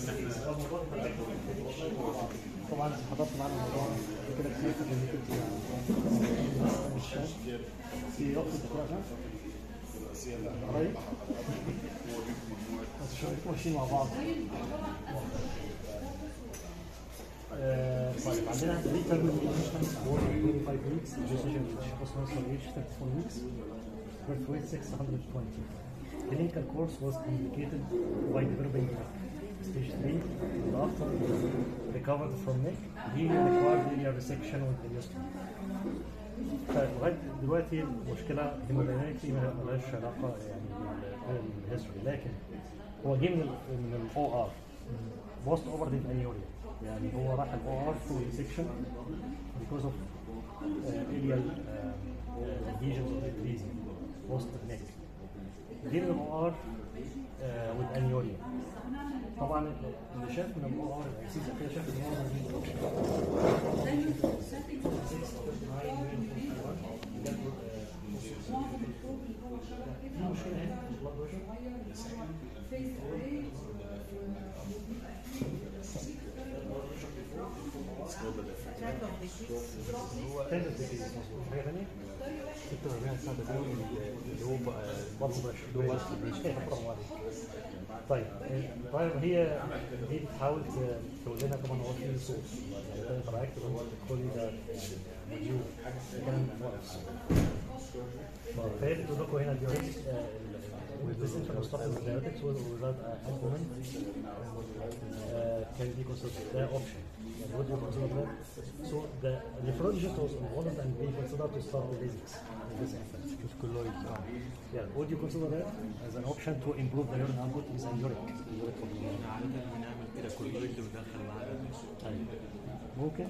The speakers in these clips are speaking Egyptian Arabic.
طبعا حضرت معانا الموضوع كده كتير في الكلينيكال مش في وقت الدكتور قريب بس شوية ماشيين مع بعض آه، طيب عندنا determination for 25 weeks gestation which was for age 34 weeks birth weight 620 clinical course was complicated by developing stage 3 and after recovered from neck he required linear resection with ileostomy فلغايه دلوقتي المشكله هيموديناميكلي مالهاش علاقه يعني بالهيستوري لكن هو جه من ال من الاو ار بوست اوبرتيف انيوريا يعني هو راح الاو ار تو سيكشن because of uh, aerial uh, uh, lesions of increasing post neck جه من الاو ار with انيوريا طبعا اللي شاف من الاو ار السيس كده شاف ان هو في مشكله هنا في البلاد بريشر هو تندر ديزيز مظبوط حاجه ثانيه 46 سنه تقريبا اللي هو بلس بريشر اللي هو مش كده برافو عليك طيب طيب هي دي بتحاول تقول لنا طبعا هو في صوت يعني ده انتراكت هو الكولي ده مديول كان من انواع الصوت فهي بتقول لكم هنا الديوريتكس والديسنشن مستقبل الديوريتكس without argument can be considered ده option يعني would you consider that so the nephrologist was involved and they considered to start the basics in this infant شوف كله yeah would you consider that as an option to improve the urine output with an uric uric problem عادة بنعمل كده كله اللي ودخل معانا طيب ممكن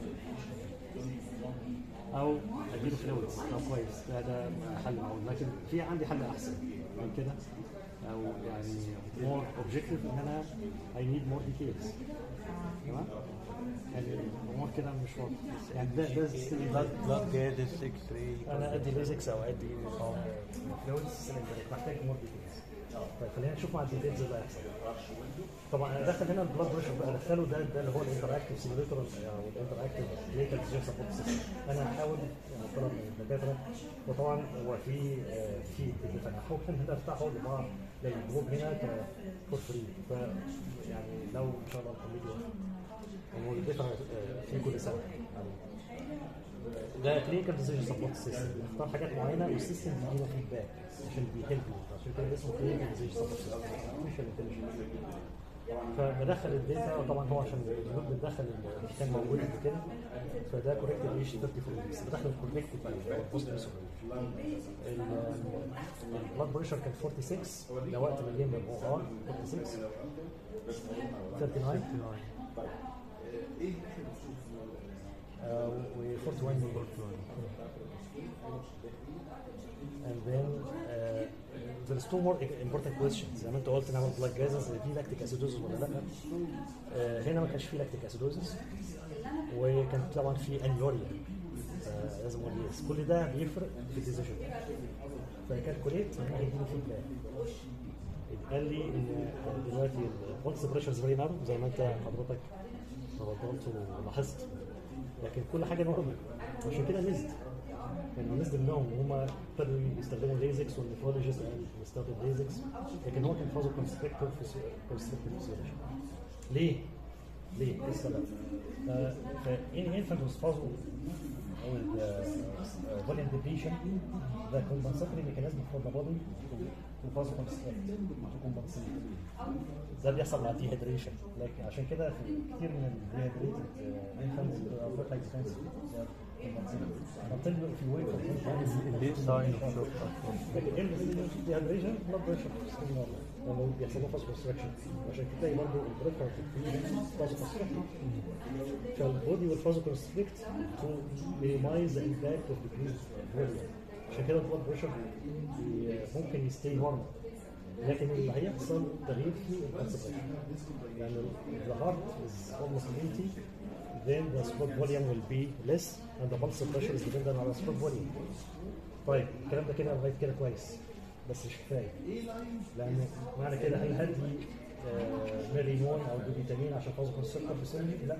او اديله فلويدز طب كويس ده ده حل معقول لكن في عندي حل احسن من كده او يعني مور اوبجيكتيف ان انا اي نيد مور ديتيلز تمام يعني الامور كده مش واضحه يعني ده ده still بلاد بلاد جاد 6 3 انا ادي بيزكس او ادي فلويدز سلندريك محتاج مور ديتيلز طيب خلينا نشوف مع الديتيلز اللي هيحصل طبعا انا داخل هنا البلاد بريشر بقى ادخله ده ده اللي هو الانتراكتيف سيميوليتر او الانتراكتيف ليتال ديزيز سبورت سيستم انا هحاول يعني طلب من الدكاتره وطبعا هو في آه، في فانا هحاول هنا افتحه لبعض للجروب هنا فور فري ف يعني لو ان شاء الله الكوميديا هو الدفع في كل سنه يعني ده كلينيكال ديزيجن سبورت سيستم نختار حاجات معينه والسيستم بيدينا فيدباك عشان بيهلب عشان كده اسمه كلينيكال ديزيجن سبورت سيستم مش الانتليجنس فبدخل الداتا وطبعا هو عشان الجنود بتدخل اللي كان موجود قبل كده فده كوريكتد ايش 34 ويكس بدخل الكوريكتد بوست البلاد بريشر كان 46 ده وقت ما جه من الاو ار 46 39 uh, we 41 million. And then uh, there's two more important questions زي ما انت قلت نعمل بلاك جازز في لاكتيك اسيدوزس ولا لا آه هنا ما كانش في لاكتيك اسيدوزس وكان طبعا في انيوريا آه لازم اقول يس كل ده بيفرق في الديزيجن فكالكوليت هنا هيديني فيدباك قال لي ان دلوقتي البولس بريشر فيري نارو زي ما انت حضرتك تفضلت ولاحظت لكن كل حاجه نورمال عشان كده نزل يعني نزل منهم وهم ابتدوا يستخدموا ليزكس والنفرولوجيست بيستخدم ليزكس لكن هو كان فازو كونستريكتور في كونستريكتور فيسيولوجي ليه؟ ليه؟ ايه السبب؟ فان انفانت was فازو with uh, volume depletion the compensatory mechanism for the body to, to vasoconstrict to compensate ده بيحصل مع dehydration لكن عشان كده في كتير من ال dehydrated uh, infants بيبقى fertile defense until if you wait for ليه ساين اوف شوك لكن ايه اللي dehydration blood pressure still normal لما بيحصل له vasoconstriction عشان كده برضه البريفر vasoconstriction فالبودي will vasoconstrict to minimize the impact of decreased volume عشان كده البلاد بريشر ممكن يستي نورمال لكن اللي هيحصل تغيير في الكونسبشن يعني the heart is almost empty then the spot volume will be less and the pulse pressure is dependent on the spot volume طيب الكلام ده كده لغايه كده كويس بس مش كفايه لان معنى كده هل هدي آه، ميرينون او دوبيتامين عشان تظبط السكر في سني لا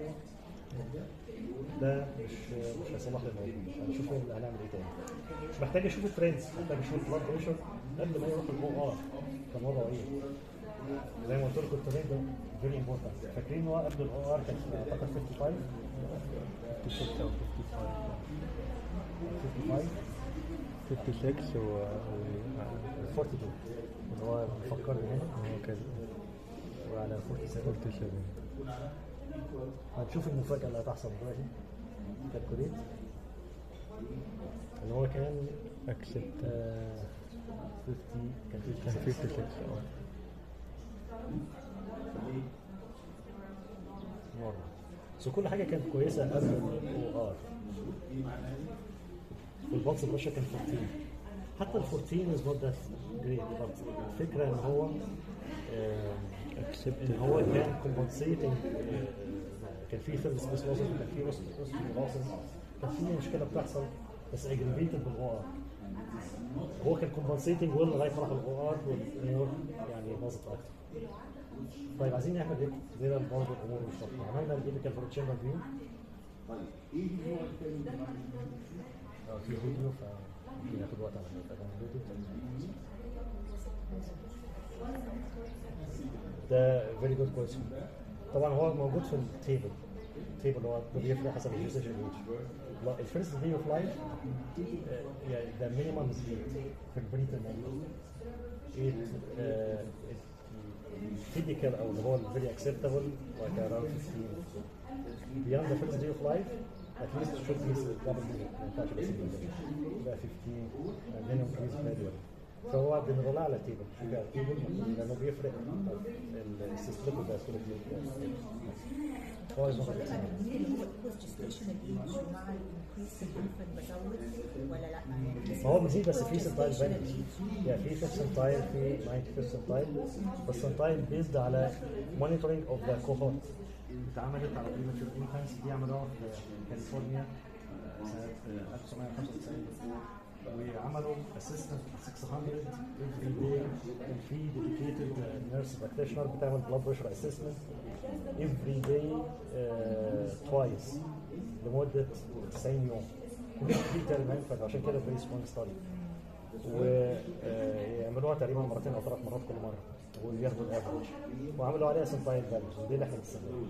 ده مش مش هيصلح لي الموضوع هنشوف اللي هنعمل ايه تاني مش محتاج اشوف الترندز محتاج اشوف البلاد بريشر قبل ما يروح الاو ار كان وضعه ايه زي ما قلت لكم الترند ده فيري امبورتنت فاكرين ان هو قبل الاو ار كان اعتقد 55 56 او 55 55 56 و و- 42 اللي هو بيفكرني هنا هو كده وعلى 47 47 هنشوف المفاجأة اللي هتحصل دلوقتي كالكوليت اللي هو كان اكسبت آه 50 كان كان 56 56 اه مرة سو كل حاجة كانت كويسة قبل الاو ار والبلس بريشر كان 14 حتى ال 14 از نوت ذات جريت الفكرة ان هو آه، اكسبت ان هو كان كومبنسيتنج كان في ثيرد سبيس لوسز وكان في روست روست لوسز كان في مشكله بتحصل بس اجريفيتد بالاو ار هو كان كومبنسيتنج ويل لغايه ما راح الاو ار والامور يعني باظت اكتر طيب عايزين نعمل ايه؟ زي ما برضه الامور مش واضحه عملنا الايبيكال فورتشيمر فيو اه في فيديو ف ممكن ياخد وقت على ما يتعمل فيديو ده فيري جود كويشن طبعا هو موجود في التيبل التيبل هو بيفرق حسب اليوزج ايج الفيرست داي اوف لايف يعني ده مينيمم سبيد في البريتال الفيديكال او اللي هو الفيري اكسبتابل like around 15 beyond the first day of life at least should be double digit ما ينفعش بس يبقى 15 and then increase gradually فهو بنرولها على التيبل شوف على التيبل لانه بيفرق السيستم ده هو يظبط انا مين اللي هو البوست جيستيشنال ايج مع الانكريس الانفنت بزود ولا لا يعني ما هو بيزيد بس في سنتايل gestational فاليوز age. يعني في في سنتايل في 90 سنتايل بس سنتايل بيزد على مونيتورنج اوف ذا كوهورت اتعملت على بريماتشور انفانس دي عملوها في كاليفورنيا سنه 1995 وعملوا اسيستنت 600 افري داي كان في ديديكيتد نيرس براكتيشنر بتعمل بلاد بريشر اسسمنت افري داي توايس لمده 90 يوم دي تقريبا فعشان كده فيري سترونج ستادي ويعملوها تقريبا مرتين او ثلاث مرات كل مره وياخدوا الافرج وعملوا عليها سنتايل فاليوز ودي اللي احنا بنستخدمها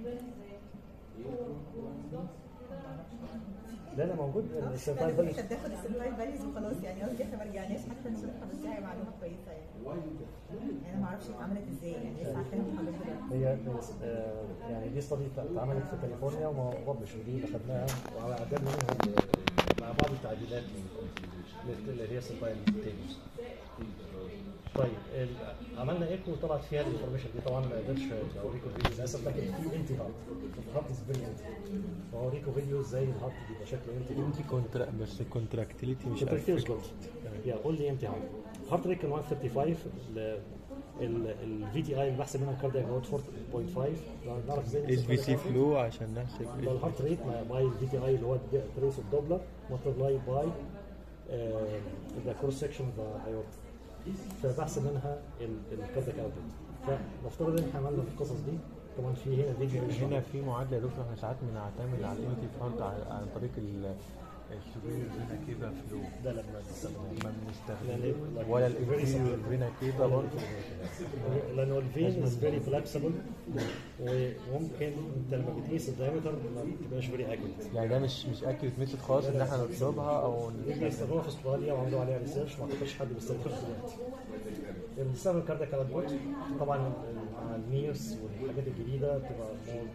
لا لا موجود السنتايل انا فاليوز كنت بتاخد السنتايل فاليوز وخلاص يعني قصدي احنا ما رجعناش حتى نشوفها بس هي معلومه كويسه يعني يعني انا ما اعرفش اتعملت ازاي يعني لسه عارفاها من حضرتك دلوقتي هي آه، يعني دي ستادي اتعملت في كاليفورنيا وما ببلش ودي اللي خدناها وعددنا منهم مع بعض التعديلات اللي هي سنتايل تيبلز طيب ال- عملنا ايكو طلعت فيها الانفورميشن دي طبعا ما قدرتش اوريكم الفيديو للاسف لكن في انتي هارت الهارت از فيري انتي فاوريكم فيديو ازاي الهارت بيبقى شكله انتي انت كونترا بس الكونتراكتيليتي مش كونتراكتيلز perfect. جولد يا قول لي امتى هارت هارت ريت كان 135 الفي تي اي اللي بحسب منها الكاردياك هو 4.5 نعرف ازاي اس بي سي فلو عشان نحسب ده الهارت ريت باي الفي تي اي اللي هو تريس اوف دوبلر ملتبلاي باي ذا كروس سكشن اوف ذا ايورتا فبحسب منها الكاردياك اوتبوت فنفترض ان احنا عملنا القصص دي طبعا في هنا فيديو هنا في معادله يا دكتور احنا ساعات بنعتمد على الانتي فانت عن طريق ال السوبيريور فينا كيفا فلو ده لما بنستخدمه ما يعني بنستخدمش like ولا very الانفيريور simple. فينا كيفا برضه لانه الفين از فيري فلكسبل وممكن انت لما بتقيس الدايمتر ما بتبقاش فيري اكيوريت يعني ده مش مش اكيوريت ميثود خالص ان احنا نطلبها او دي بيستخدموها في استراليا وعملوا عليها ريسيرش ما اعتقدش حد بيستخدمها دلوقتي. بنستخدم الكاردياك اوتبوت طبعا مع الميرس والحاجات الجديده بتبقى مور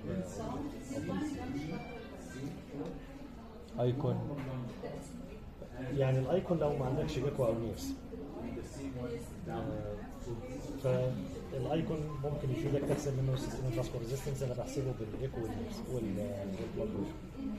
ايكون يعني الايكون لو ما عندكش ايكو او ميرس فالايكون ممكن يفيدك تحسب منه السيستم فاسكو ريزيستنس انا بحسبه بالايكو والميرس والبلاد بريشر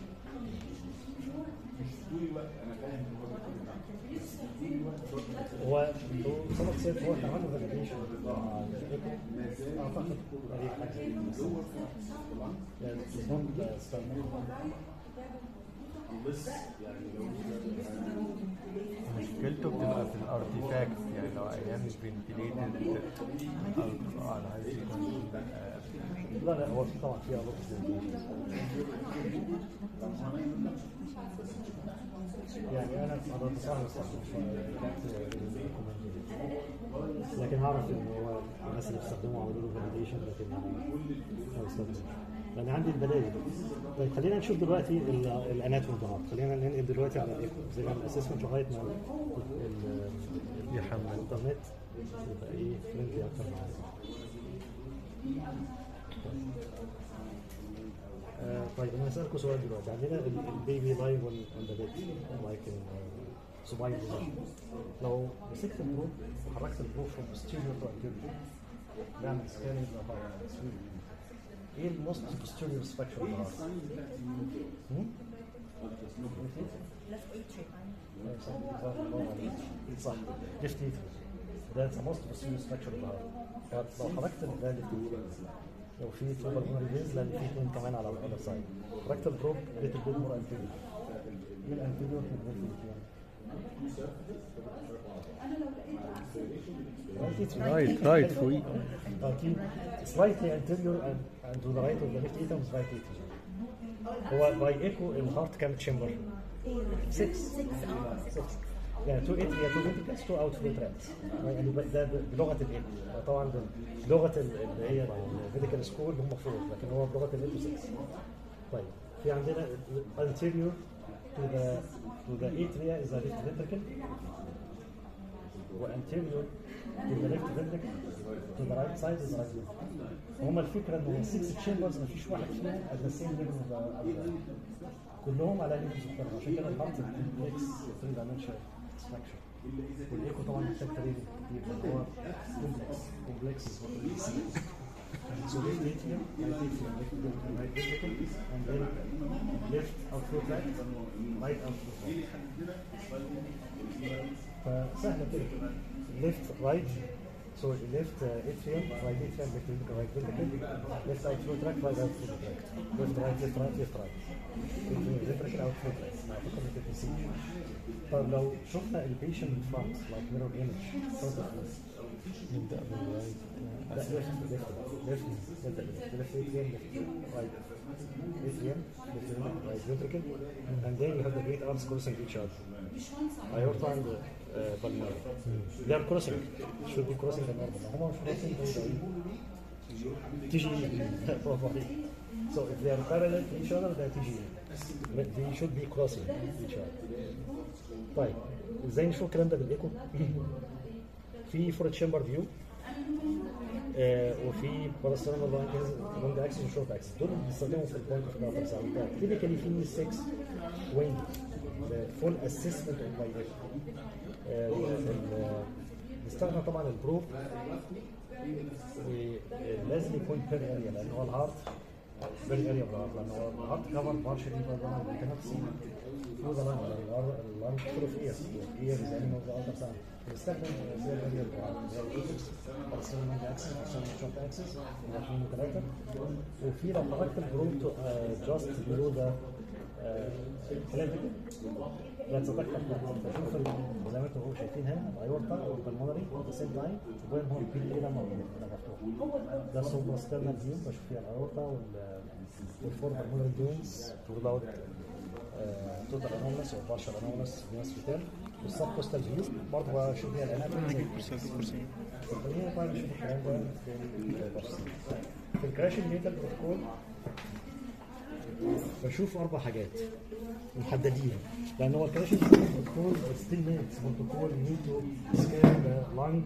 هو سبق سيف هو كمان فاليديشن مع الايكو اعتقد تقريبا حاجه زي كده يعني it's not, uh, standard. مشكلته بتبقى في الارتيفاكت يعني لو ايام فنتليتد او على هاي لا لا هو في طبعا فيها لطف يعني انا انا بصراحه بستخدم لكن هعرف ان هو الناس اللي بيستخدموا عملوا له فاليديشن لكن انا ما بستخدمش لان عندي البدائل طيب خلينا نشوف دلوقتي ال- الاناتوم ظهر خلينا ننقل دلوقتي على الايكو زي ما الاسسمنت لغايه ما ال- ال- يحمل. الانترنت يبقى ايه فريندلي اكتر معانا آه، طيب انا هسألكم سؤال دلوقتي عندنا ال- البيبي لايف اون ذا بيد لايك سباين لو مسكت البروب وحركت البروب from posterior to anterior بعمل سكاننج ايه الموست posterior structure of the heart؟ هم؟ left atrium آه، صح صح برافو عليك. صح ليفت ايتر ده موست posterior structure of the heart لو حركت ده ليفت ايتر لو في تو بالمونري فيز لان في اثنين كمان على الاذر سايد حركت البروب ليت البيت مور انتيريور ايه الانتيريور في البروب رايت رايت فوقيه اكيد slightly anterior and, and to the right of the left atrium is right atrium هو باي ايكو الهارت كام تشامبر 6 6 اه 6 يعني تو اتريا تو فينتركلز تو اوت فلترات يعني ده بلغه الايكو طبعا بلغه ال- اللي هي الميديكال سكول هم فور لكن هو بلغه الايكو 6 طيب في عندنا anterior to the to the atria is the left ventricle وانتيريور to the left ventricle to the right side is the right ventricle هما الفكره ان هو 6 تشامبرز ما فيش واحد فيهم at the same level of the كلهم على ليفلز مختلفه عشان كده الهارت كومبلكس 3 dimensional structure والايكو طبعا محتاج تريد كتير لان هو كومبلكس كومبلكس So left atrium, right atrium, left ventricle, right ventricle, and then left outflow tract, right outflow tract. فسهله كده left right so left uh, atrium right atrium left ventricle right ventricle left outflow tract right outflow tract left right left right left right ventricle outflow tract اعتقد انك بتنسيش طب لو شفنا البيشنت فرونت لايك ميرور ايمج فرونت اوف نبدا بالرايت لا left left left نبدا left left atrium left right atrium left ventricle right ventricle and then you have the great arms crossing each other aorta and uh, pulmonary they are crossing should be crossing the normal هم مش crossing they تيجي برافو عليك so if they are parallel to each other they تيجي but they should be crossing each other طيب ازاي نشوف الكلام ده بالايكو في فور تشامبر فيو آه وفي باراسترنال لونج اكسس وشورت اكسس دول اللي بيستخدموا في البوينت اوف نوتر ساوند تيبيكالي في 6 وينج فول اسسمنت اوف باي بيستخدم طبعا البروب ولازم يكون بير اريا لان هو الهارت بير اريا بالهارت لان هو الهارت كفر بارشلي باي ذا you cannot see through the lung the lung full of ears ear is any of the other sound بيستخدم بير اريا بالهارت زي الايبكس بارسل لونج اكسس بارسل شورت اكسس اثنين وثلاثه وفي لو حركت البروب جاست below the كلافيكل لا تتذكر فشوف ال- زي ما انتم شايفين هنا الايورتا والبلمونري ات ذا سيم تايم وبين هون البي اي لما مفتوح ده سوبر ستيرنال فيو بشوف فيها الايورتا وال والفور بالمونري فيونز without توتال انوملس او بارشال انوملس فينس فيتال والسب كوستال فيو برضه بشوف فيها الاناتومي خلينا طيب نشوف الكلام ده في البارسل. في الكراشنج ميتال بروتوكول بشوف اربع حاجات محددين لان هو الكراشن بروتوكول ستيل مينتس بروتوكول نيد تو سكان ذا لانج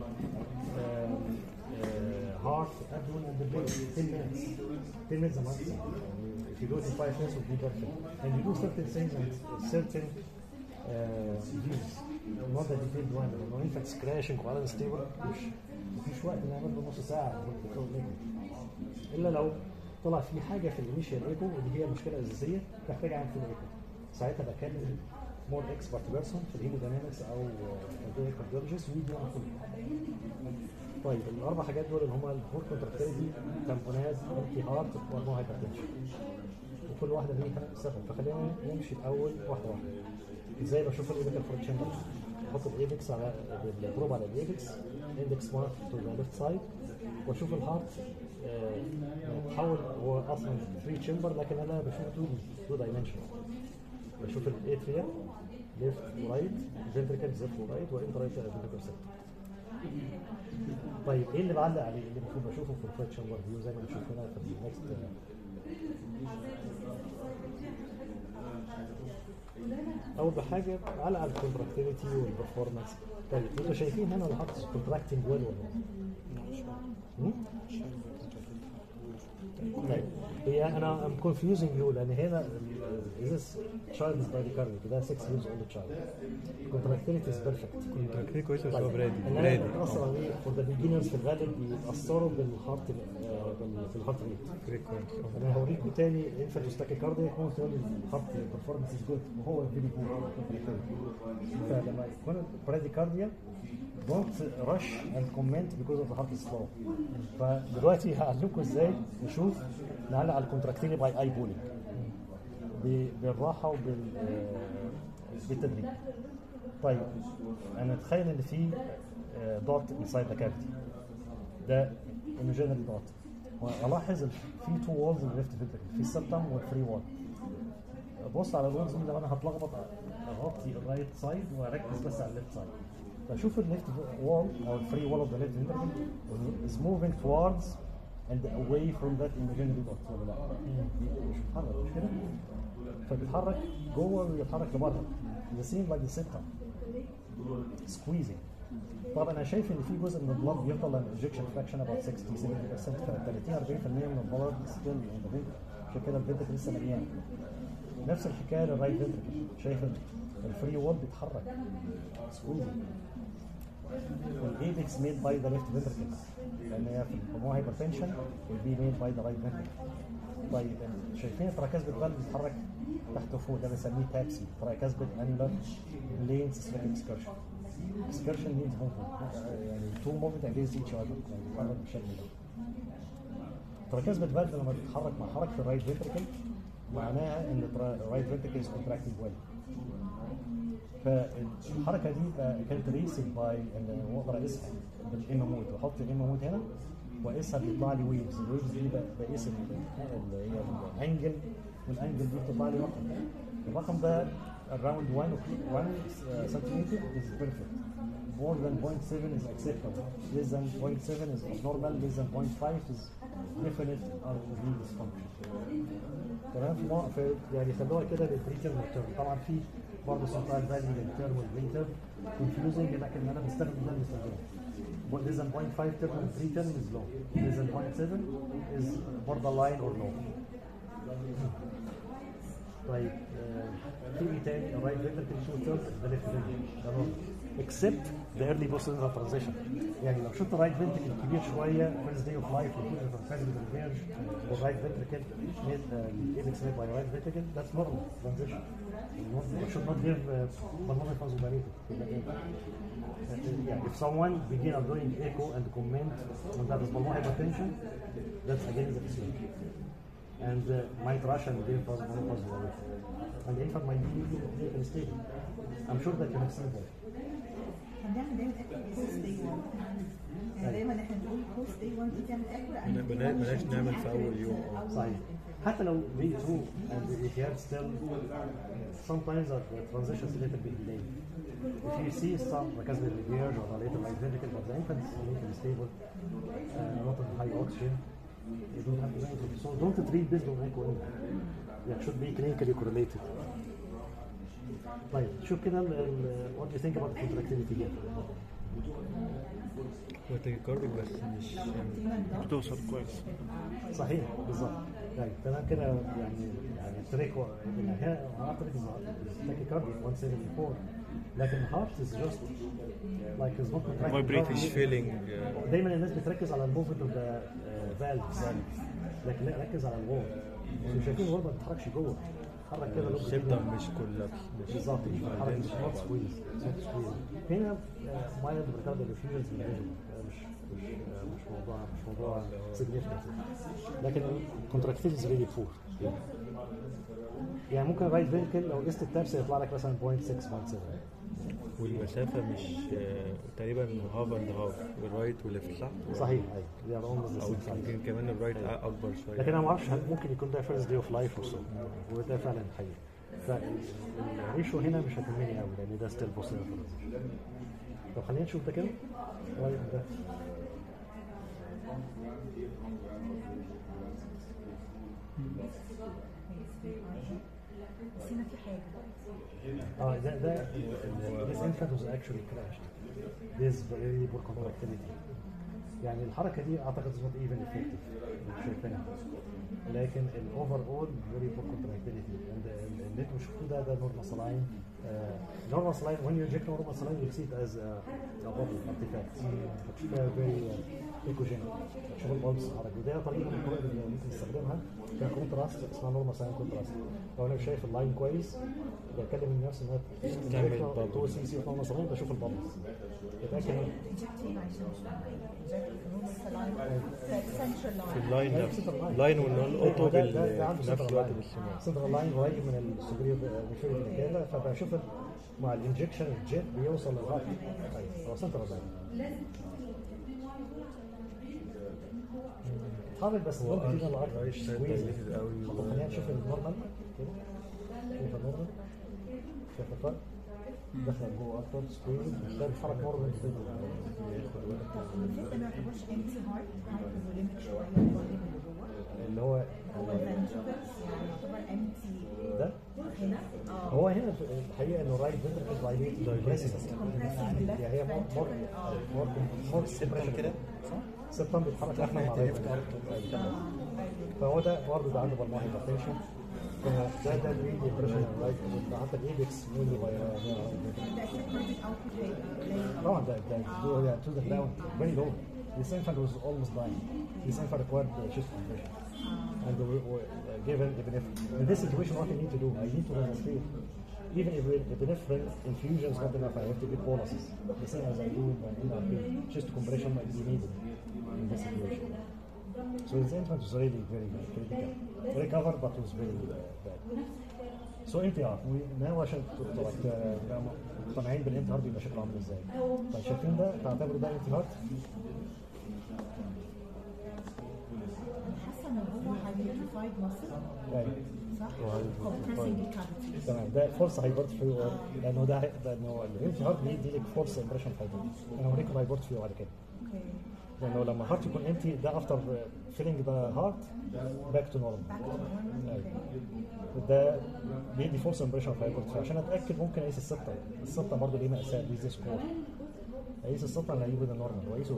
هارت ابدومن اند برين 10 minutes 10 minutes a month if you do it in 5 minutes would be perfect and you do certain things and certain uh, views not the detailed one لانه انفكس كراشنج وعلى ستيبل مش مفيش وقت نعمل له نص ساعه بروتوكول الا لو طلع في حاجه في الانيشال ايكو ودي هي المشكله الاساسيه تحتاج اعمل فيها ايكو ساعتها بكلم مور اكسبرت بيرسون في الهيموداينامكس او كارديولوجيست ويجي يعمل كله طيب الاربع حاجات دول اللي هم الفور كونتراكتيليتي تامبونات انتي هارت ونو هايبرتنشن وكل واحده ليها سبب فخلينا نمشي الاول واحده واحده ازاي بشوف الايبكال فور تشامبر احط الايبكس على البروب على الايبكس اندكس مارك تو ذا ليفت سايد واشوف الهارت آه، تحول هو اصلا 3 تشامبر لكن انا بشوف 2 2 دايمنشن بشوف الاتريا ليفت ورايت فنتريكل ليفت ورايت وانت رايت فنتريكل سيت طيب ايه اللي بعلق عليه اللي المفروض بشوفه في الفريد تشامبر فيو زي ما بنشوف هنا في النكست اول حاجه علق على الكونتراكتيفيتي والبرفورمانس طيب انتوا شايفين هنا انا حاطط كونتراكتنج ويل ولا لا؟ طيب هي انا ام كونفيوزنج يو لان هنا ذس تشايلد از براديكارديك ده 6 years old child contractility is perfect كونتراكتيفيتي كويس بس هو طيب برادي اللي برادي انا بتاثر عليه فور ذا بيجنرز في الغالب بيتاثروا بالهارت آه، بال- بالهارت ريت فريكوينت انا هوريكم تاني انفانتوس تاكيكارديا يكون تقول الهارت performance is good وهو فيري جود فلما يكون براديكارديا don't rush and comment because of the heart is slow فدلوقتي هعلمكم ازاي نشوف نعلق على الكونتراكتيلي باي اي بولينج بالراحه وبال آه، بالتدريج طيب انا اتخيل ان في دوت انسايد ذا كافيتي ده ايموجينري دوت والاحظ ال- في تو وولز الليفت فيتريكل في السبتم والفري وول بص على الوولز دي لما انا هتلخبط اغطي الرايت سايد واركز بس على الليفت سايد فشوف الليفت وول او الفري وول اوف ذا ليفت فيتريكل is moving towards and away from that imaginary dot ولا لا؟ مش بيتحرك مش كده؟ فبيتحرك جوه ويتحرك لبره the same like the septum squeezing طبعا انا شايف ان في جزء من البلد بيفضل الانجكشن فراكشن about 60 70% ف 30 40% من البلد ستيل عشان كده الفنتركل لسه مليان نفس الحكايه للرايت فنتركل شايف ال- الفري وول بيتحرك سكويزنج والايبكس ميد باي ذا ليفت فنتركل لان هي في البلمونري هايبرتنشن will be made by the right ventricle طيب شايفين التراكاسبيد فالف بيتحرك تحت وفوق ده بنسميه تابسي تراكاسبيد انيولار بلين سيستميك اكسكرشن اكسكرشن مينز موفمنت يعني تو موفمنت اجينست ايتش اذر يعني بيتحرك بالشكل ده تراكاسبيد فالف لما بيتحرك مع حركه الرايت فنتركل معناها ان الرايت فنتركل از كونتراكتنج ويل فالحركه دي كانت ريسد باي ان اقدر اقيسها بالام مود بحط الام مود هنا واقيسها بيطلع لي ويفز الويفز دي ب- بقيس ال- اللي هي الانجل والانجل دي بتطلع لي رقم الرقم ده around 1 1 centimeter is perfect more than 0.7 is acceptable less than 0.7 is abnormal less than 0.5 is definite RV dysfunction تمام في مو- في يعني خلوها كده للبريتيرم والتيرم طبعا في برضه سنترال فاليو للتيرم والبريتيرم كونفيوزنج لكن انا بستخدم ده اللي بستخدمه less than 0.5 term and 3 term is low less than 0.7 is borderline or low طيب آه، في ايه تاني الرايت فنتركل شو تيرم ده ليفت فنتركل except the early postnasal transition يعني لو شفت رايت فنتركل كبير شويه first day of life including from physical converge والرايت فنتركل made الايبكس made by right ventricle that's normal transition You should not give uh, pulmonary vasovator yeah, if someone begin doing echo and comment on that is pulmonary hypertension, that's against the procedure. And uh, might rush and give pulmonary vasovator. And the infant might be clinically stable. I'm sure that you have seen that. بنعمل دايما اكل كوست داي 1 يعني دايما احنا بنقول كوست داي 1 دي تعمل اكل لان بلا- بلاش نعمل في أول يوم. صحيح حتى لو they do and if you have still sometimes the transition is a little bit delayed if you see some because the years or a little like ventricle but the infant is a little stable uh, not on high oxygen you don't have to do anything so don't treat based on echo only yeah, should be clinically correlated طيب شوف كده ال- ال- what do you think about the contractility here هو تاكيكارديك بس مش يعني بتوصل كويس صحيح بالظبط طيب تمام كده يعني يعني التريك يعني هنا اعتقد تاكيكارديا 174 لكن الهارت از جاست لايك از نوت مش فيلينج دايما الناس بتركز على الموفمنت اوف ذا فالفز لكن لا ركز على الوول انتوا شايفين الوول ما بيتحركش جوه بيتحرك كده لوب السبتم مش كولابس مش بالظبط مش بيتحرك مش نوت سكويز نوت سكويز هنا مايلد بريكارديال ديفيوجنز مش مش مش موضوع مش موضوع significant لكن الكونتراكتيليتي از ريلي بور يعني ممكن رايت فينتكل لو قست التابس يطلع لك مثلا 0.6 0.7 والمسافة مش آه، تقريبا هاف اند هاف الرايت والليفت صح؟ صحيح ايوه دي على almost the او same size. يمكن كمان الرايت اكبر شوية لكن انا ما اعرفش هل ممكن يكون ده فيرست داي اوف لايف وسو وده فعلا حقيقي فالريشو هنا مش هتهمني قوي لان ده ستيل بوستيريور طب خلينا نشوف ده كده رايت ده بس هنا في حاجه اه ده ده this infant was actually crashed this very poor contractility يعني الحركه دي اعتقد is not even effective مش شايفينها لكن الاوفر اول very poor contractility and ال- اللي انتوا شفتوه ده ده نورمال سلاين نورمال سلاين when you inject normal saline you see it as a, a bubble artifact هتشوفها very uh, ecogenic هتشوف البلس الحركه وده طريقه من الطرق اللي ممكن نستخدمها ككونتراست اسمها نورمال سلاين كونتراست لو انا مش شايف اللاين كويس بكلم الناس انها تعمل bubble. تو سي سي نورمال سلاين بشوف البلس يتاكد انجكت هنا عشان انجكت في نورمال سلاين في سنترال في لاين اللاين نفسه اللاين والاوتو ده- ده- ده عنده في نفس central الوقت line. بالشمال سنترال لاين قريب من السوبريور ميشوري فينيكالا فبشوف مع الانجكشن الجيت بيوصل للهارت طيب هو سنترال لاين حاول بس هو برضه كده أرش- العرض رايت مش سايد سكويز dilated قوي طب خلينا نشوف النورمال كده شايف النورمال شايف الفرق دخل جوه اكتر سكويز ده بيتحرك نورمال ده ما يعتبرش امتي هارت هايبوفوليميك شويه الفوليوم اللي جوه اللي هو هو الفنتركلز يعني يعتبر امتي ده هنا اه هو هنا في الحقيقه انه رايت فنتركل دايليت compressing left يعني هي مور مور ventricle اه مور مور سيبريشن كده سيبتم بيتحرك احنا مع رايت فهو ده برضه ده عنده بالماهي هايبرتنشن ده ده الريد ديبريشن رايت حتى الايبكس مولي باي ده اكيد كارديك اوتبوت هيبقى قليل طبعا ده ده ده to the ground very low this infant was almost dying this infant required uh, chest compression and we were uh, given epinephrine in this situation what I need to do I need to demonstrate even if epinephrine infusion is not enough I have to give boluses the same as I do in my NRP chest compression might be needed in this situation so this infant was really very critical recovered but was very uh, bad سو انت ار وناوي عشان تبقى تبقى مقتنعين بالانت هارت بيبقى شكله عامل ازاي طيب شايفين ده تعتبروا ده انت هارت انا حاسه ان هو هايبرتيفايد ماسل يعني صح؟ compressing الكافيتي تمام ده فورس هايبرت فيو لانه ده لانه الانت هارت بيدي لك فورس امبريشن هايبرت انا هوريكم هايبرت فيو بعد كده اوكي لانه لما هارت يكون امتي ده افتر فيلينج ذا هارت باك تو نورمال باك تو نورمال اوكي ده بيدي فورس امبريشن هايبرت فعشان اتاكد ممكن اقيس السبطه السبطه برضه ليه مقاسات ليه سكور اقيس السبطه اللي هجيبه ده نورمال واقيسه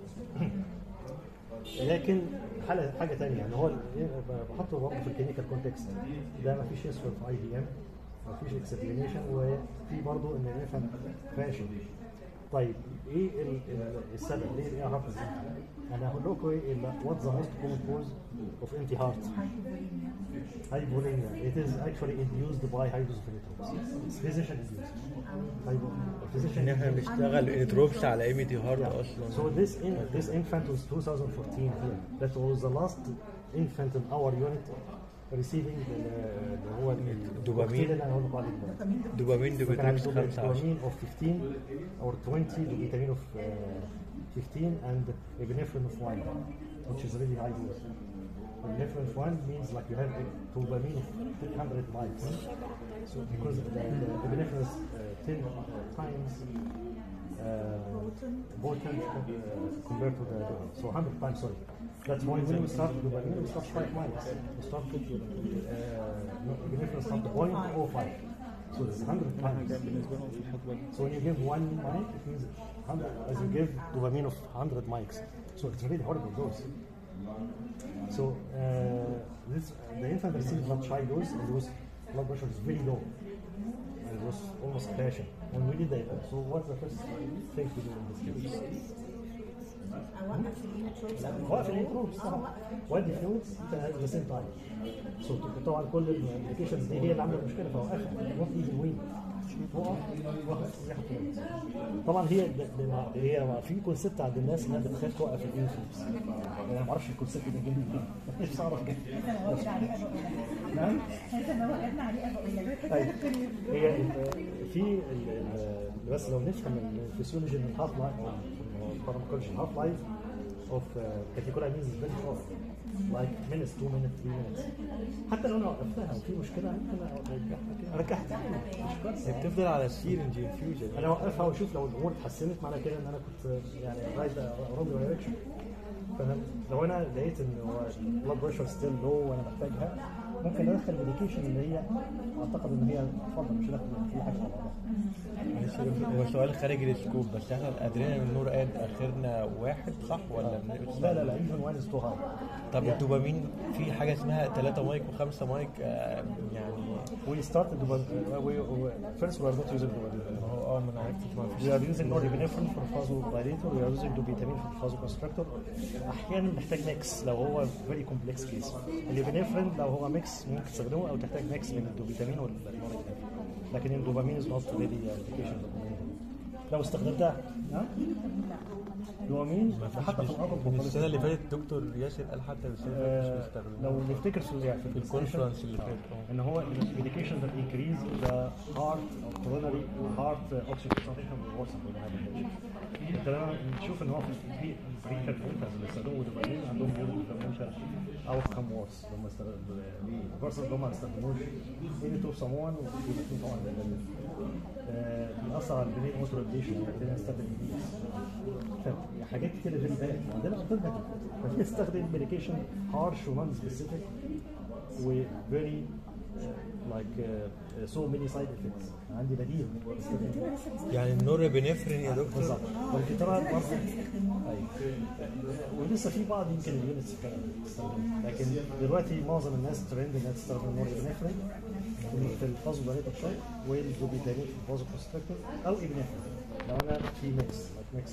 لكن حاجه حاجه ثانيه يعني هو بحطه برضه في الكلينيكال كونتكست ده ما فيش يسوى في اي بي ام ما فيش اكسبلينيشن وفي برضه ان الانفانت فاشل طيب ايه ال- ال- السبب ليه ايه هارت انا هقول لكم ايه وات ذا موست كومن كوز اوف انتي هارت هايبوفوليميا hypovolemia. It is actually induced by hydrocephalus. It's physician induced. Hypo, physician ان احنا induced. بنشتغل انتروبس على ايميتي هارت Yeah. اصلا So this in, this infant was 2014 here. That was the last infant in our unit receiving the, اللي هو الدوبامين. الكوكتيل اللي انا هقول لكم عليه دلوقتي. دوبامين كان دوبامين عندهم 15 دوبامين of 15 or 20 دوبامين of uh, 15 and epinephrine of 1 which is really high dose. Epinephrine of 1 means like you have a dopamine of 300 miles. So because the, the epinephrine is uh, 10 times uh, potent uh, compared to the so 100 times sorry. That's why when we start dopamine we start 5 miles. We start with uh, epinephrine start 0.05. So it's 100 times. So when you give one mic, it means 100, as you give dopamine of 100 mics. So it's really horrible dose. So uh, this the infant received much high dose and his blood pressure is very low. And it was almost crashing. When we did that, so what's the first thing to do in this case? اوقف الانتروبس او وقف الانتروبس اه طبعا وقف وادي فلويدز ات ذا سيم تايم سو طبعا كل الابلكيشنز دي هي اللي عامله المشكله فوقفها نوت ايزي وين وقف وقف ياخد فلويدز. طبعا هي ب- ب- هي في كونسيبت عند الناس انها بتخاف توقف الانتروبس انا ما اعرفش الكونسيبت ده جه منين مش عارف جه انا وقفنا عليه ابقى نعم حاسه ان وقفنا عليه ابقى أيوة. هي ال- في ال- ال- بس لو نفهم الفسيولوجي من الهاف لايف او الفارماكولوجي الهاف لايف اوف كاتيكولاينيز فيري شورت لايك minutes 2 minutes 3 minutes حتى لو انا وقفتها وفي مشكله ممكن ارجعها ارجعها تاني مش كويس هي بتفضل على السيرنج انفيوجن انا اوقفها واشوف لو الامور اتحسنت معنى كده ان انا كنت يعني رايت رونج دايركشن فانا لو انا لقيت ان هو البلاد بريشر ستيل لو وانا محتاجها ممكن ادخل ميديكيشن اللي هي اعتقد ان هي اتفضل مش هدخل كل حاجه على بعضها هو سؤال خارج السكوب بس احنا الادرينالين والنور قاد اخرنا واحد صح ولا لا لا لا ايفن وان از تو هاي طب الدوبامين في حاجه اسمها 3 مايك و5 مايك آه، يعني we started dopamine we, we, first we are not using dopamine هو اه ما انا عرفت ما we فيش are using norepinephrine for vasodilator we are using dopamine for vasoconstrictor احيانا نحتاج ميكس لو هو very complex case الابنفرين لو هو ميكس ممكن تستخدمه او تحتاج ميكس من الدوبامين والنورepinephrine لكن الدوبامين is not really application لو استخدمتها نعم دوبامين حتى في الأرض من السنه اللي فاتت دكتور ياسر قال حتى السنه اللي فاتت مش آه، بيستخدموه لو نفتكر في يعني في الكونفرنس اللي فات اه ان هو الميديكيشن that increase the heart or coronary heart oxygen concentration will worsen with hypertension. بالتالي نشوف ان هو في في بريكر بروتاز اللي استخدموا دوبامين عندهم يورين انفلاميشن او كم وورس اللي هم استخدموا فيرسز اللي هم ما استخدموش اني تو سمون وفي الاثنين طبعا آه، بيأثر على البنين اوتو ريجليشن محتاجين نستخدم حاجات كتير غير بالك عندنا alternative ففي نستخدم ميديكيشن هارش ونون سبيسيفيك و very uh, like uh, so many side effects عندي بديل بستخدم يعني النور بنفرين يا دكتور بالظبط والجيتارات برضه ايوه ولسه في بعض يمكن اليونتس كمان بتستخدمها لكن دلوقتي معظم الناس ترند انها تستخدم نور ابنفرين في الفازو دايريتور شويه والدوبيتامين في الفازو كونستريكتور او ابنفرين لو انا في ميكس لايك ميكس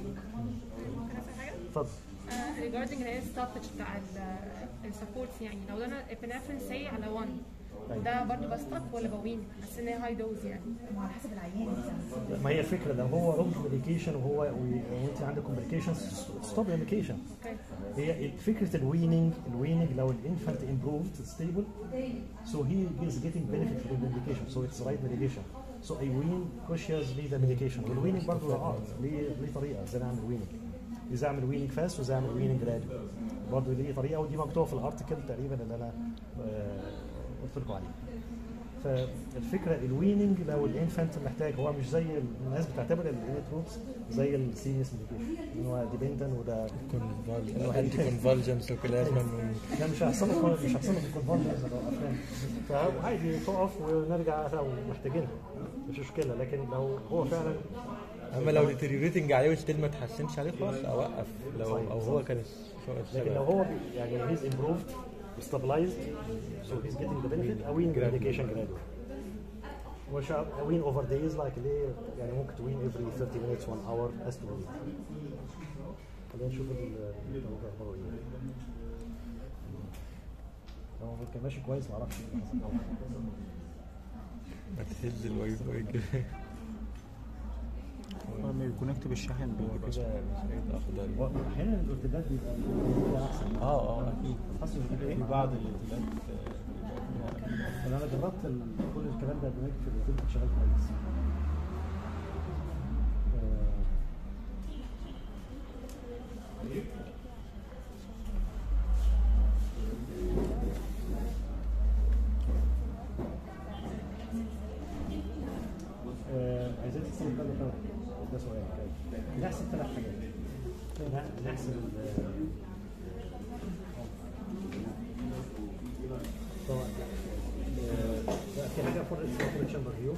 اتفضل ريجاردنج اللي هي الستوبج بتاع السبورتس يعني لو انا ابنفرين سي على 1 ده برضه بستوب ولا بوين بس ان هي هاي دوز يعني ما هو على حسب العيان ما هي الفكره لو هو رونج ميديكيشن وهو وانت عندك كومبليكيشنز ستوب ميديكيشن اوكي هي فكره الويننج الويننج لو الانفانت improved stable so he is getting benefit from the medication so it's right medication so a wean pushes ليه the medication والويننج برضه له art ليه ليه طريقه ازاي نعمل ويننج ازاي اعمل ويننج فاست وازاي اعمل ويننج جرادوال برضه ليه طريقه ودي مكتوبه في الارتكل تقريبا اللي انا آه، قلت لكم عليه فالفكره الويننج لو الانفانت محتاج هو مش زي الناس بتعتبر الانتروبس زي السيريس ميديكيشن ان هو ديبندنت وده عندي كونفالجنس وكده لازم ده مش هيحصل لك مش هيحصل لك الكونفالجنس لو افلام فعادي تقف ونرجع لو محتاجينها مش مشكله لكن لو هو فعلا اما لو ديتيريوريتنج عليه وستيل ما اتحسنش عليه خلاص اوقف لو او هو كان لكن لو هو بي- يعني هيز امبروفد stabilized so he's getting the benefit a wean medication gradually which are a wean over days like ليه يعني ممكن توين every 30 minutes 1 hour as to wean خلينا نشوف ال- الموضوع اخباره ايه هو كان ماشي كويس معرفش ايه اللي حصل ما تهز الواي فاي كده لما يكونكت بالشاحن هو بيبقى كده مسألة اخضر هو احيانا الارتداد بيبقى بيبقى احسن اه اه اكيد حاسس كده ايه في بعض الارتداد انا انا جربت ال- كل الكلام ده هناك في الاوتيل كان شغال كويس آه، آه، عايزين تحسب كذا كذا ده سؤال كده. نحسب ثلاث حاجات ن- نحسب ال- طبعا آه، في حاجه فور فور تشامبر فيو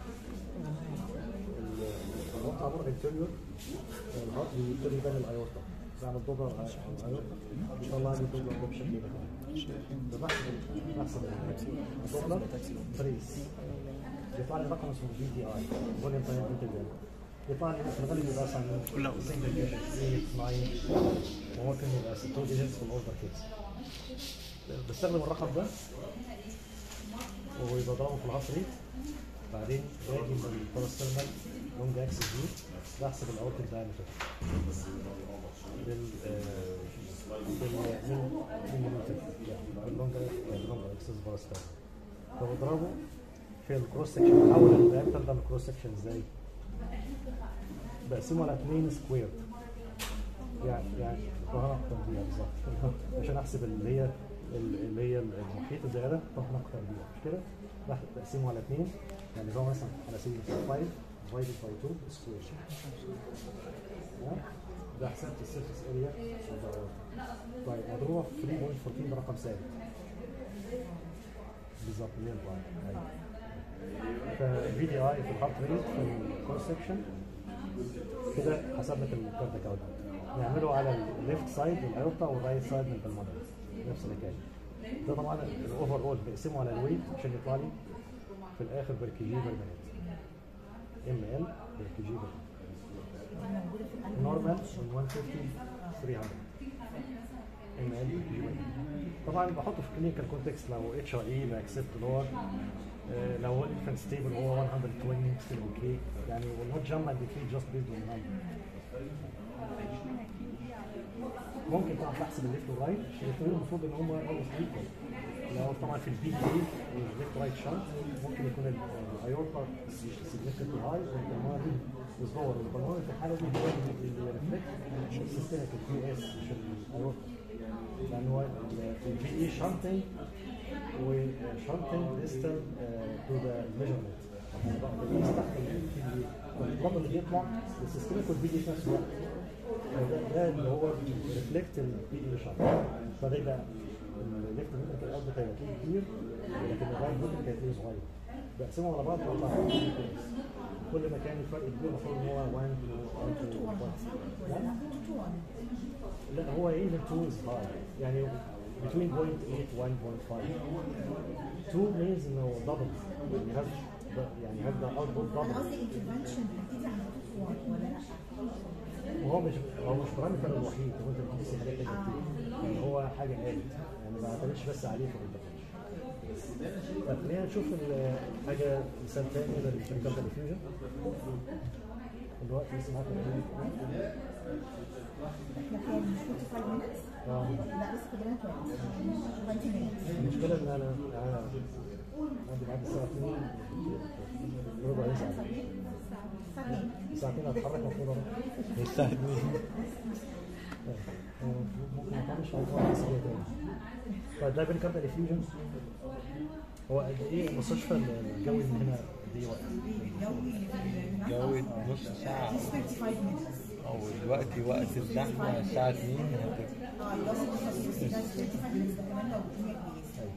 الوقت عبر انتريور الهارت بيبتدي يبان الايورتا بعمل دوبر على الايورتا ان شاء الله عندي دوبر ده بشكل ده بحسب بحسب الدوبلر بريس بيطلع لي رقم اسمه في تي اي فوليوم تايم انتجرال يطلع لي في الغالب يبقى مثلا لا. سنجل ديجيت 8 9 وممكن يبقى 6 ديجيتس في الاوردر كيس بستخدم الرقم ده وبضربه في الهارت ريت بعدين باجي من الباراسترمال لونج اكسس دي بحسب الاوتبوت دايمتر بال آه، بال من مليمتر يعني اللونج اللونج اكسس باراسترمال فبضربه في الكروس سكشن بحول الدايمتر ده للكروس سكشن ازاي؟ بقسمه على 2 سكوير يعني يعني وهنا اكتر بيها بالظبط عشان احسب اللي هي اللي هي المحيط الدائره طبعا اكتر بيها مش كده؟ راح بقسمه على 2 يعني هو مثلا على سبيل المثال 5 divided by 2 سكوير ده حسبت السيرفيس اريا طيب مضروبه في 3.14 ده رقم ثابت بالظبط اللي هي الباي أيوة. ففي دي اي في الهارت ريت في الكروس سكشن كده حسب لك الكاردياك اوت نعمله على الليفت سايد من الايورتا والرايت سايد من البلمونري نفس الحكايه ده طبعا الاوفر اول بقسمه على الويت عشان يطلع لي في الاخر بير كي جي بير مينيت ام ال بير كي جي بير موجوده في القلب نورمال من 150 300 ام ال بير كي جي بير طبعا بحطه في كلينيكال كونتكست لو اتش ار اي باكسبت لور لو هو الانفنت ستيبل هو 120 ستيل اوكي يعني will not jump and decay just based on number ممكن طبعا تحسب الليفت والرايت الاثنين المفروض ان هم almost equal لو طبعا في البي اي والليفت رايت شانت ممكن يكون الايورتا significantly high والبلمونري is lower والبلمونري في الحاله دي هو اللي ريفلكت سيستمك البي اس مش الايورتا لان هو البي اي شانتنج وشانتنج ديستال تو ذا ميجرمنت الرقم اللي بيطلع السيستمك والبي اي في نفس الوقت ده ده اللي هو ريفلكت البي اي شانت فده يبقى الليفت ممكن كان قصدي هيبقى تلاقيه كبير لكن الرايت ممكن كان تلاقيه صغير بقسمهم على بعض بطلع كل ما كان الفرق كبير المفروض ان هو 1 2 1 لا هو even 2 is high يعني between 0.8 1.5 2 means انه double يعني هذا يعني هذا output انا double قصدي انترفنشن هتيجي على التوت ولا لا؟ وهو مش هو مش بارامتر الوحيد هو انت بتقيس حاجات تانية كتير يعني هو حاجه آلت يعني ما اعتمدش بس عليه في الانترفنشن طب خلينا نشوف ال- حاجه مثال تاني للكيميكال ديفيوجن الوقت لسه معاك احنا كام 45 minutes؟ اه لا لسه كلنا 20 20 minutes المشكلة إن أنا أنا عندي بعد الساعة 2 ربع ساعة ساعتين ساعتين أتحرك المفروض أروح الساعة 2 آه، ممكن ما أكملش على الوقت بس كده تاني طيب ده بنكمل الفيوجن هو قد إيه المستشفى الجوي من هنا قد إيه وقت؟ جوي جوي نص ساعة 35 minutes أو دلوقتي وقت الزحمة الساعة 2 هتبقى اه يوصل التخصصي ده 35 minutes ده كمان لو الدنيا كويسه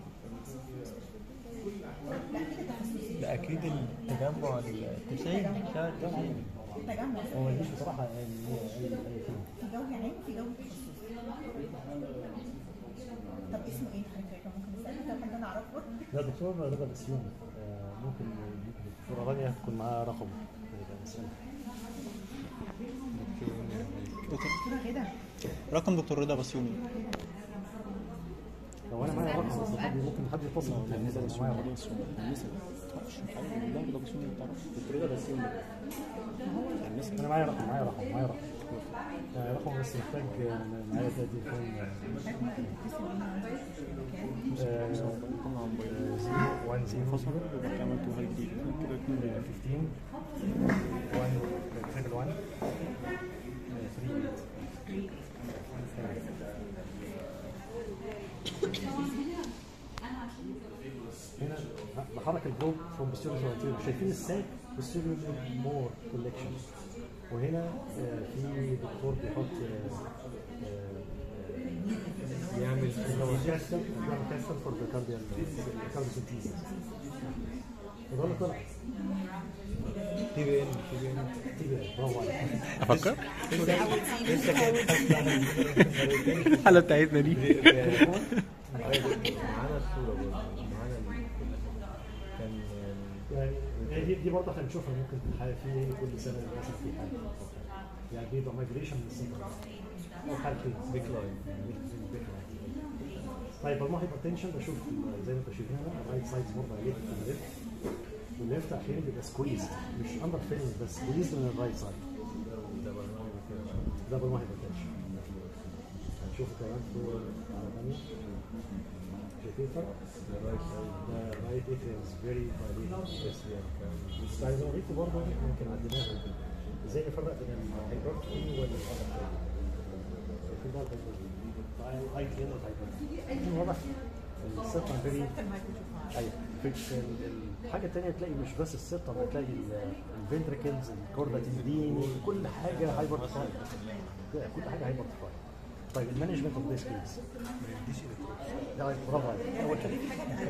لا كده تخصصي ده أكيد التجمع التسعين ساعة 90 تجمع هو ما يجيش بصراحة يعني أي أي أي فيلم في جوي عام وفي جوي تخصصي طب اسمه ايه حضرتك ممكن نسألك لو حد انا اعرفه لا دكتور رضا بسيوني آه، ممكن ممكن الدكتورة رانيا تكون معاها رقم يبقى نسألها دكتوره غدا رقم دكتور رضا بسيوني لو أنا معايا رقم بس حد ممكن حد يتصل يعني إذا مش معايا رقم انا معايا رقم معايا رقم معايا رقم معايا رقم بس محتاج آه، معايا ده تليفون آه، آه، 1 0 فصل وبعد كده عملته هاي جديد كده اتنين 15 1 تريبل 1 3 هنا بحرك الجروب فروم posterior to anterior شايفين الساك posterior مور كولكشن وهنا آه، في دكتور بيحط يعمل كاستم بيعمل كاستم فور ذا كارديال كارديوسنتيز وده اللي طلع تي بي ان تي بي ان تي بي برافو عليك افكر لسه كانت الحلقه بتاعتنا دي معانا الصورة برضه معانا ال- كان يعني هي دي دي برضه احنا بنشوفها ممكن في الحياه في كل سنه مثلا في حاجه يعني بيبقى مايجريشن من السنتر او حالتين ديكلاين طيب الماء هايبرتنشن بشوف زي ما انتم شايفين هنا الرايت سايد مور دايليتد من الليفت والليفت احيانا بيبقى سكويز مش اندر فيلنج بس سكويز من الرايت سايد ده بالماء هايبرتنشن هنشوف كمان في على ثانيه شايفين الفرق؟ ده رايت اتريمز فيري دايليتد بس عايز اوريكم برضه ممكن عديناها ازاي نفرق بين الهايبرتروفي والاندر في برضه اي تي ان والهايبرتروفي واضح السيرتم فيري ايوه في ال- الحاجه الثانيه تلاقي مش بس السيرتم هتلاقي الفنتركلز الكوردا تنديني كل حاجه هايبر كل حاجه هايبر طيب المانجمنت اوف ذيس كيس ده برافو عليك اول حاجه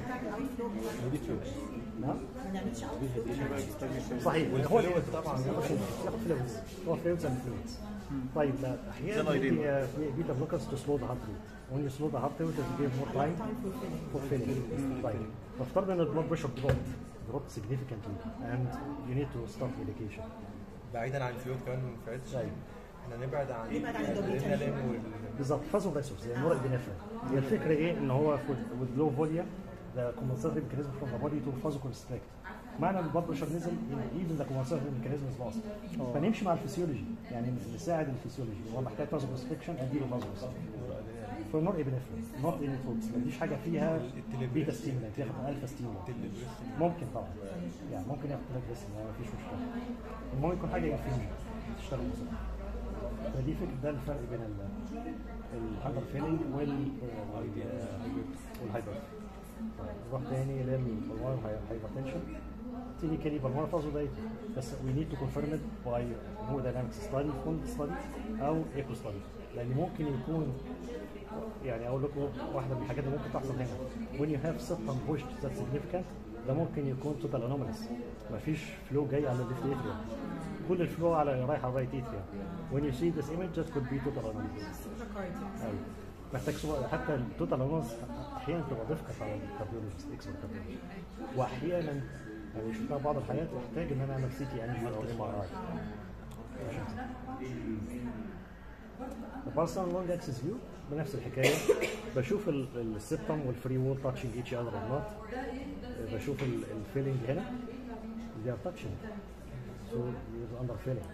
نعم ما نعملش اوت صحيح هو اللي طبعا ياخد فلويدز هو فلويدز اند فلويدز طيب لا احيانا زي الأيدين. في في بيتا بلوكرز تو سلو ذا هارت ريت when you slow the heart rate it gives more time for filling طيب نفترض ان البلاد بريشر dropped dropped significantly and you need to start medication بعيدا عن الفيوم كمان ما نفعلش طيب احنا نبعد عن نبعد عن الادرينالين وال بالظبط فازو ريسورس يعني نور البنفرين هي الفكره ايه ان هو with low volume the compensating mechanism from the body to vasoconstrict معنى ان البلد بريشر نزل even the compensating mechanism is lost فنمشي مع الفسيولوجي يعني نساعد الفسيولوجي هو محتاج vasoconstriction اديله vasoconstriction فنور ابنفرين نوت ان فودز ما تديش حاجه فيها بيتا ستيمولانت ياخد الفا ستيمولانت ممكن طبعا يعني ممكن ياخد تلاجريسين ما فيش مشكله المهم يكون حاجه انفيوجن تشتغل بسرعه فدي فكره ده الفرق بين الهايبر فيلينج وال والهايبر نروح تاني للبلمار هايبرتنشن تينيكالي بلمار فازو دايت بس وي نيد تو كونفيرم ات باي هيموداينامكس ستادي فولد ستادي او ايكو ستادي لان ممكن يكون يعني اقول لكم واحده من الحاجات اللي ممكن تحصل هنا when you have septum pushed that's significant ده ممكن يكون total anomalous مفيش فلو جاي على الليفت اتريا كل الفلو على رايح على الرايت اتريا when you see this image that could be total anomalous ايوه محتاج صور حتى التوتال اناليسيس احيانا تبقى ضفكت على الكارديولوجيست اكسبرت كارديولوجيست واحيانا يعني شفناها بعض الحالات يحتاج ان انا اعمل سي تي انجيو او ام ار اي البارسونال لونج اكسس فيو بنفس الحكايه بشوف ال- السيبتم والفري وول تاتشنج ايتش اذر اور نوت بشوف الفيلينج هنا they are touching so you're under filling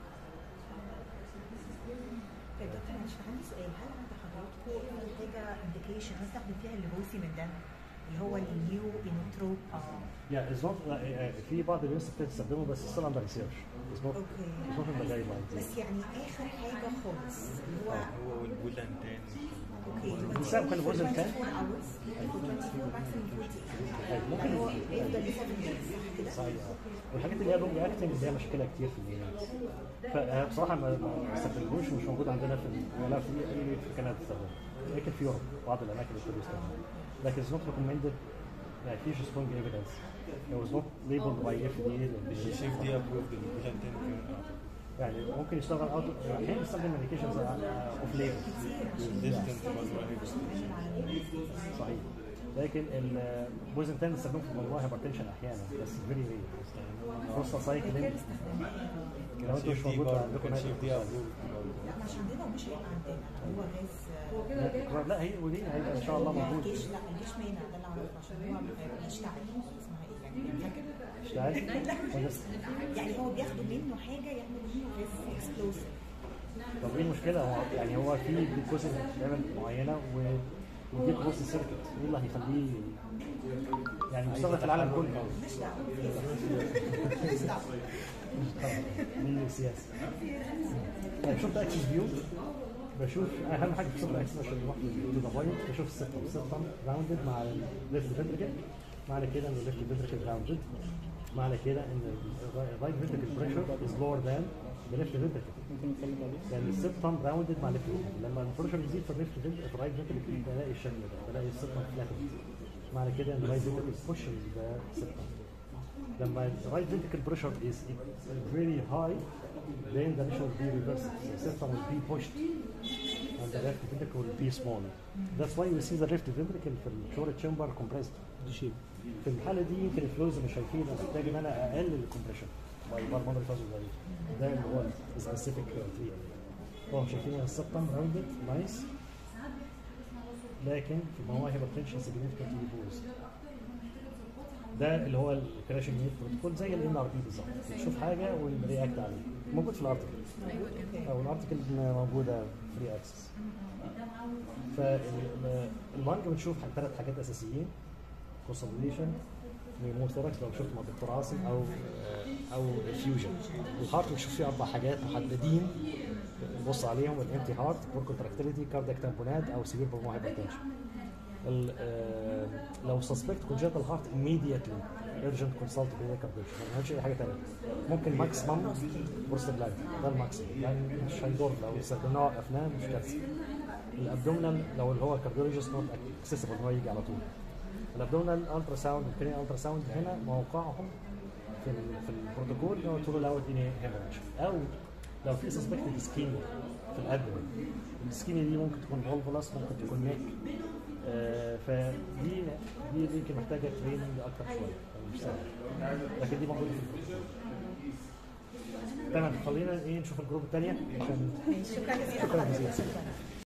طيب دكتور معلش عندي سؤال هل عند حضراتكم في حاجه انديكيشن نستخدم فيها الليبوسي من ده اللي هو النيو انوتروب Yeah, it's not uh, uh, في بعض الناس بتستخدمه بس still under research. It's not Okay. it's not in the guidelines. بس يعني اخر حاجه خالص اللي هو هو والبولانتين اوكي بسبب كان الوزن كام؟ 24 hours for 24 maximum 48 ممكن يعني هو يفضل ل 7 days صح كده؟ صحيح والحاجات اللي هي لونج اكتنج اللي هي مشكلة كتير في الناس. فبصراحة ما ما استخدموش ومش موجود عندنا في ال- ولا في أي في كندا تستخدمه. لكن في يوروب بعض الأماكن اللي بتقدر يستخدمه. لكن it's not recommended ما فيش strong evidence. It was not labeled by FDA. الشيف دي ابروفد البولانتين كمان يعني ممكن يشتغل اوت احيانا يستخدم ميديكيشنز اوف ليبل ديستنت برضه صحيح لكن البوزنتين بيستخدموه في موضوع هايبرتنشن احيانا بس فيري رير فرصه سايكلين لو انتوا مش الشيف دي موجود برضه عندكم كان الشيف دي ابروفد لا مش عندنا ومش هيبقى عندنا هو غاز لا, لا هي ودي هيبقى ان شاء الله لا موجود الجيش لا الجيش مانع ده اللي اعرفه عشان هو بيشتعل اسمها ايه يعني فاكر اشتغل بس يعني هو بياخدوا منه حاجه يعمل منه غاز اكسبلوسيف طب ايه المشكله هو يعني هو في جلوكوز بتتعمل معينه و ودي كروس السيركت ايه اللي هيخليه يعني مستخدم في العالم كله مش دعوه مش دعوه دي سياسه طيب شفت اكسس فيو بشوف اهم حاجه في شغل اكسس عشان نروح تو ذا بوينت بشوف السيستم السيستم راوندد مع الليفت فنتركل معنى كده ان الليفت فنتركل راوندد معنى كده ان الرايت فنتركل بريشر از لور ذان ذا ليفت فنتركل ممكن نتكلم عليه يعني السيستم راوندد مع الليفت فنتركل لما البريشر يزيد في الليفت فنتركل في الرايت فنتركل بلاقي الشكل ده بلاقي السيستم فلاتد معنى كده ان الرايت فنتركل بوشنج ذا سيستم لما الرايت ventricle pressure is very high then the pressure will be reversed the system will be pushed and the left ventricle will be small. That's why we see the left ventricle في الشورت chamber compressed. دي شيب في الحالة دي يمكن الفلوز مش شايفين انا محتاج ان انا اقلل الكومبريشن باي بالمونري فازو ده اللي هو السبيسيفيك تريت طبعا شايفين السبتم راوندد نايس لكن في مواهب هايبرتنشن سيجنفكتلي بوز ده اللي هو الكراشنج نيت بروتوكول زي الان ار بي بالظبط بتشوف حاجه ورياكت عليه موجود في الارتكل او الارتكل موجوده فري اكسس فاللانج بنشوف ثلاث حاجات اساسيين كونسوليديشن نيموثوركس لو شفت مع الدكتور عاصم او او فيوجن الهارت بنشوف فيه اربع حاجات محددين نبص عليهم الانتي هارت بور كونتراكتيليتي كاردياك تامبونات او سيفير بالمو هايبرتنشن لو سسبكت كونجنتال هارت immediately urgent consult بينا كارديولوجي ما بنعملش اي حاجه ثانيه ممكن ماكسيمم بروستاجلاند ده الماكسيمم يعني مش هيضر لو استخدمناه وقفناه مش كارثه الابدومينال لو اللي هو الكارديولوجيست نوت اكسسبل ان هو يجي على طول الابدومينال الترا ساوند البيني الترا ساوند هنا موقعهم في ال- في البروتوكول اللي هو طول الاول اني هيموريدج او لو في سسبكتد سكيميا في الابدومين السكيميا دي ممكن تكون فولفولاس ممكن تكون نيك آه فدي دي دي يمكن محتاجه تريننج اكتر شويه يعني مش سهل لكن دي موجوده في البروتوكول تمام خلينا ايه نشوف الجروب الثانيه عشان شكرا جزيلا شكرا جزيلا. شكرا